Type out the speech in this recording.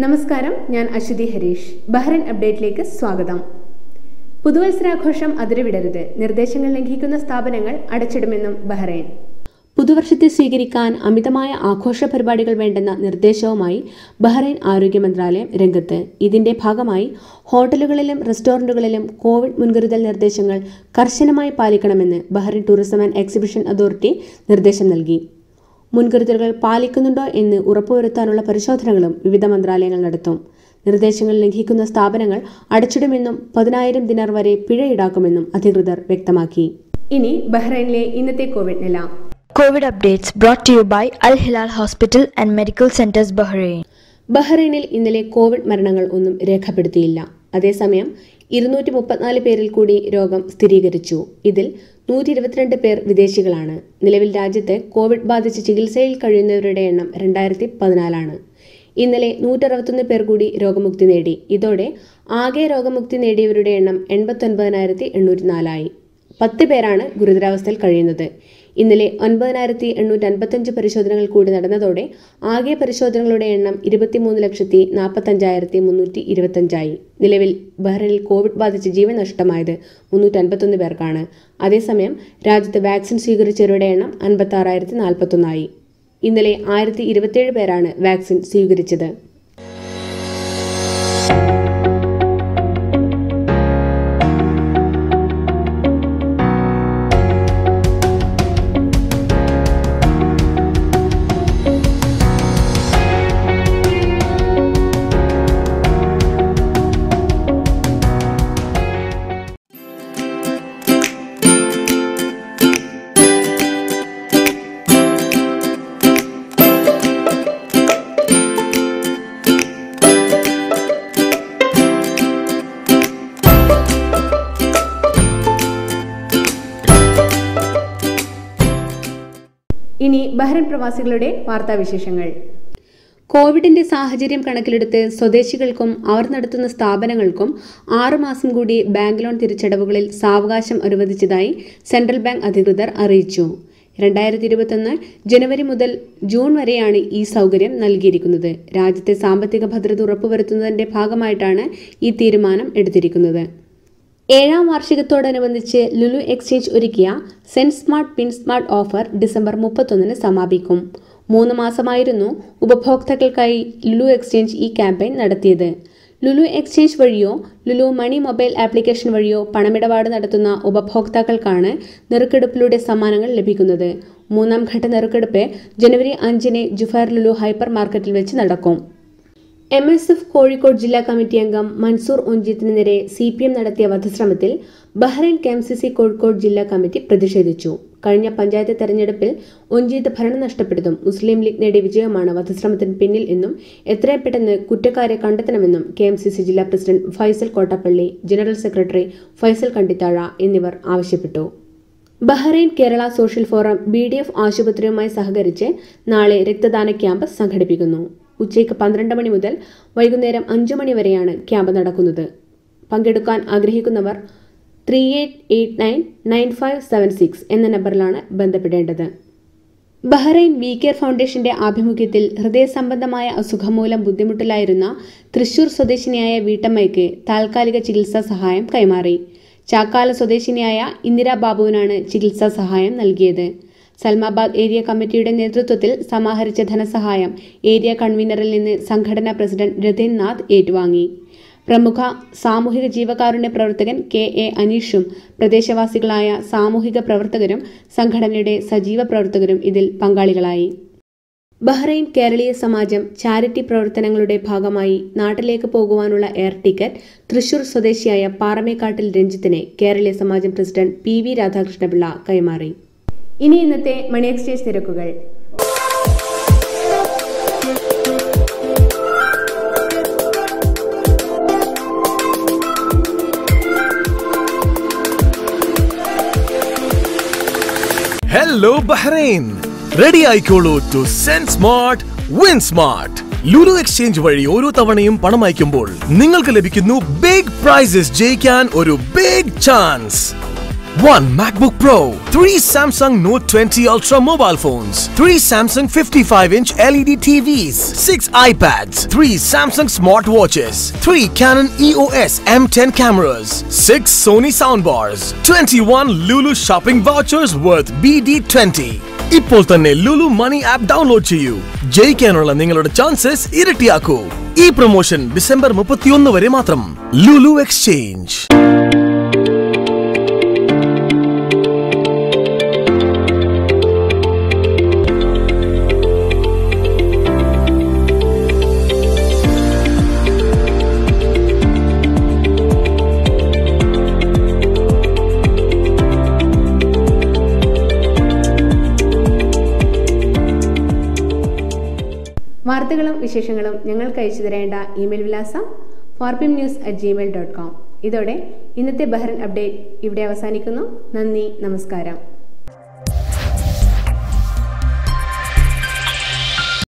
നമസ്കാരം ഞാൻ അശ്വതി ഹരീഷ് ബഹ്റൈൻ അപ്ഡേറ്റിലേക്ക് സ്വാഗതം പുതുവത്സരാഘോഷം അതിരുവിടരുത് നിർദ്ദേശങ്ങൾ ലംഘിക്കുന്ന സ്ഥാപനങ്ങൾ അടച്ചിടുമെന്നും ബഹ്റൈൻ പുതുവർഷത്തെ സ്വീകരിക്കാൻ അമിതമായ ആഘോഷ പരിപാടികൾ വേണ്ടെന്ന നിർദ്ദേശവുമായി ബഹ്റൈൻ ആരോഗ്യ മന്ത്രാലയം രംഗത്ത് ഇതിന്റെ ഭാഗമായി ഹോട്ടലുകളിലും റെസ്റ്റോറന്റുകളിലും കോവിഡ് മുൻകരുതൽ നിർദ്ദേശങ്ങൾ കർശനമായി പാലിക്കണമെന്ന് Bahrain tourism and exhibition authority നിർദ്ദേശം നൽകി മുൻകരുതലുകൾ പാലിക്കുന്നുണ്ടോ എന്ന് ഉറപ്പുവരുത്താനുള്ള പരിശോധനകളും വിവിധ മന്ത്രാലയങ്ങൾ നടത്തും നിർദ്ദേശങ്ങൾ ലംഘിക്കുന്ന സ്ഥാപനങ്ങൾ അടച്ചിടുമെന്നും പതിനായിരം ദിനാർ വരെ പിഴ ഈടാക്കുമെന്നും അധികൃതർ വ്യക്തമാക്കി ഇനി ബഹ്റൈനിലെ ഇന്നത്തെ കോവിഡ് നില COVID updates brought to you by Al Hilal Hospital and Medical Centers Bahrain. ബഹ്റൈനിൽ ഇന്നലെ കോവിഡ് മരണങ്ങൾ ഒന്നും രേഖപ്പെടുത്തിയില്ല അതേസമയം ഇരുന്നൂറ്റി മുപ്പത്തിനാല് പേരിൽ കൂടി രോഗം സ്ഥിരീകരിച്ചു ഇതിൽ നൂറ്റി ഇരുപത്തിരണ്ട് പേർ വിദേശികളാണ് നിലവിൽ രാജ്യത്ത് കോവിഡ് ബാധിച്ച് ചികിത്സയിൽ കഴിയുന്നവരുടെ എണ്ണം രണ്ടായിരത്തി പതിനാലാണ് ഇന്നലെ നൂറ്ററുപത്തൊന്ന് പേർ കൂടി രോഗമുക്തി നേടി ഇതോടെ ആകെ രോഗമുക്തി നേടിയവരുടെ എണ്ണം എൺപത്തൊൻപതിനായിരത്തി എണ്ണൂറ്റി നാലായി പത്ത് പേരാണ് ഗുരുതരാവസ്ഥയിൽ കഴിയുന്നത് ഇന്നലെ ഒൻപതിനായിരത്തി എണ്ണൂറ്റി അൻപത്തഞ്ച് പരിശോധനകൾ കൂടി നടന്നതോടെ ആകെ പരിശോധനകളുടെ എണ്ണം ഇരുപത്തിമൂന്ന് ലക്ഷത്തി നാൽപ്പത്തഞ്ചായിരത്തി മുന്നൂറ്റി ഇരുപത്തഞ്ചായി നിലവിൽ ബഹ്റൈനിൽ കോവിഡ് ബാധിച്ച് ജീവൻ നഷ്ടമായത് മുന്നൂറ്റി അൻപത്തൊന്ന് പേർക്കാണ് അതേസമയം രാജ്യത്ത് വാക്സിൻ സ്വീകരിച്ചവരുടെ എണ്ണം അൻപത്തി ആറായിരത്തി നാൽപ്പത്തൊന്നായി ഇന്നലെ ആയിരത്തി ഇരുപത്തിയേഴ് പേരാണ് വാക്സിൻ സ്വീകരിച്ചത് ഇനി ബഹ്റൈൻ പ്രവാസികളുടെ വാർത്താവിശേഷങ്ങൾ കോവിഡിന്റെ സാഹചര്യം കണക്കിലെടുത്ത് സ്വദേശികൾക്കും അവർ നടത്തുന്ന സ്ഥാപനങ്ങൾക്കും ആറുമാസം കൂടി ബാങ്ക് ലോൺ തിരിച്ചടവുകളിൽ സാവകാശം അനുവദിച്ചതായി സെൻട്രൽ ബാങ്ക് അധികൃതർ അറിയിച്ചു രണ്ടായിരത്തി ഇരുപത്തൊന്ന് ജനുവരി മുതൽ ജൂൺ വരെയാണ് ഈ സൗകര്യം നൽകിയിരിക്കുന്നത് രാജ്യത്തെ സാമ്പത്തിക ഭദ്രത ഉറപ്പുവരുത്തുന്നതിന്റെ ഭാഗമായിട്ടാണ് ഈ തീരുമാനം എടുത്തിരിക്കുന്നത് ഏഴാം വാർഷികത്തോടനുബന്ധിച്ച് ലുലു എക്സ്ചേഞ്ച് ഒരുക്കിയ send smart win smart offer December മുപ്പത്തൊന്നിന് സമാപിക്കും മൂന്ന് മാസമായിരുന്നു ഉപഭോക്താക്കൾക്കായി ലുലു എക്സ്ചേഞ്ച് ഈ ക്യാമ്പയിൻ നടത്തിയത് ലുലു എക്സ്ചേഞ്ച് വഴിയോ ലുലു മണി മൊബൈൽ ആപ്ലിക്കേഷൻ വഴിയോ പണമിടപാട് നടത്തുന്ന ഉപഭോക്താക്കൾക്കാണ് നെറുക്കെടുപ്പിലൂടെ സമ്മാനങ്ങൾ ലഭിക്കുന്നത് മൂന്നാം ഘട്ട നെറുക്കെടുപ്പ് ജനുവരി അഞ്ചിന് ജുഫാർ ലുലു ഹൈപ്പർ മാർക്കറ്റിൽ വെച്ച് നടക്കും എം എസ് എഫ് കോഴിക്കോട് ജില്ലാ കമ്മിറ്റി അംഗം മൻസൂർ ഒഞ്ചിത്തിന് നേരെ സി പി എം നടത്തിയ വധശ്രമത്തിൽ Bahrain K M C C Kozhikode ജില്ലാ കമ്മിറ്റി പ്രതിഷേധിച്ചു കഴിഞ്ഞ പഞ്ചായത്ത് തെരഞ്ഞെടുപ്പിൽ ഒഞ്ചീത്ത് ഭരണം നഷ്ടപ്പെട്ടതും മുസ്ലിം ലീഗ് നേടിയ വിജയമാണ് വധശ്രമത്തിന് പിന്നിൽ എന്നും എത്രയും പെട്ടെന്ന് കുറ്റക്കാരെ കണ്ടെത്തണമെന്നും കെ എം സി സി ജില്ലാ president Faisal Kottappally general secretary Faisal Kandithazha എന്നിവർ ആവശ്യപ്പെട്ടു Bahrain Kerala social forum B D F ആശുപത്രിയുമായി സഹകരിച്ച് നാളെ രക്തദാന ക്യാമ്പ് സംഘടിപ്പിക്കുന്നു ഉച്ചയ്ക്ക് പന്ത്രണ്ട് മണി മുതൽ വൈകുന്നേരം അഞ്ചു മണി വരെയാണ് ക്യാമ്പ് നടക്കുന്നത് പങ്കെടുക്കാൻ ആഗ്രഹിക്കുന്നവർ three eight eight nine nine five seven six എന്ന നമ്പറിലാണ് ബന്ധപ്പെടേണ്ടത് ബഹ്റൈൻ വി കെയർ ഫൗണ്ടേഷന്റെ ആഭിമുഖ്യത്തിൽ ഹൃദയ സംബന്ധമായ അസുഖം മൂലം ബുദ്ധിമുട്ടിലായിരുന്ന തൃശൂർ സ്വദേശിനിയായ വീട്ടമ്മയ്ക്ക് താൽക്കാലിക ചികിത്സാ സഹായം കൈമാറി ചാക്കാല സ്വദേശിനിയായ ഇന്ദിര ബാബുവിനാണ് ചികിത്സാ സഹായം നൽകിയത് സൽമാബാദ് ഏരിയ കമ്മിറ്റിയുടെ നേതൃത്വത്തിൽ സമാഹരിച്ച ധനസഹായം ഏരിയ കൺവീനറിൽ നിന്ന് സംഘടനാ പ്രസിഡന്റ് രതീൻ നാഥ് ഏറ്റുവാങ്ങി പ്രമുഖ സാമൂഹിക ജീവകാരുണ്യ പ്രവർത്തകൻ കെ എ അനീഷും പ്രദേശവാസികളായ സാമൂഹിക പ്രവർത്തകരും സംഘടനയുടെ സജീവ പ്രവർത്തകരും ഇതിൽ പങ്കാളികളായി ബഹ്റൈൻ കേരളീയ സമാജം ചാരിറ്റി പ്രവർത്തനങ്ങളുടെ ഭാഗമായി നാട്ടിലേക്ക് പോകുവാനുള്ള എയർ ടിക്കറ്റ് തൃശൂർ സ്വദേശിയായ പാറമേക്കാട്ടിൽ രഞ്ജിത്തിനെ കേരളീയ സമാജം പ്രസിഡന്റ് പി വി രാധാകൃഷ്ണപിള്ള കൈമാറി ഇനി ഇന്നത്തെ മണി എക്സ്ചേഞ്ച് നിരക്കുകൾ ഹലോ ബഹ്റൈൻ റെഡി ആയിക്കോളൂ to send smart win smart Lulu exchange വഴി ഓരോ തവണയും പണം അയക്കുമ്പോൾ നിങ്ങൾക്ക് ലഭിക്കുന്നു ബിഗ് പ്രൈസസ് ജയിക്കാൻ ഒരു big chance 1 MacBook Pro, 3 Samsung Note 20 Ultra mobile phones, 3 Samsung 55-inch LED TVs, 6 iPads, 3 Samsung smartwatches, 3 Canon EOS M10 cameras, 6 Sony soundbars, 21 Lulu shopping vouchers worth BD20. ഇപ്പോൾ തന്നെ ലുലു മണി ആപ്പ് ഡൗൺലോഡ് ചെയ്യൂ ജയിക്കാനുള്ള നിങ്ങളുടെ chances ഇരട്ടിയാക്കൂ ഈ promotion December മുപ്പത്തിയൊന്ന് വരെ മാത്രം Lulu exchange വാർത്തകളും വിശേഷങ്ങളും ഞങ്ങൾക്ക് അയച്ചു തരേണ്ട ഇമെയിൽ വിലാസം four PM news at Gmail dot com ഇതോടെ ഇന്നത്തെ ബഹ്റൻ അപ്ഡേറ്റ് ഇവിടെ അവസാനിക്കുന്നു നന്ദി നമസ്കാരം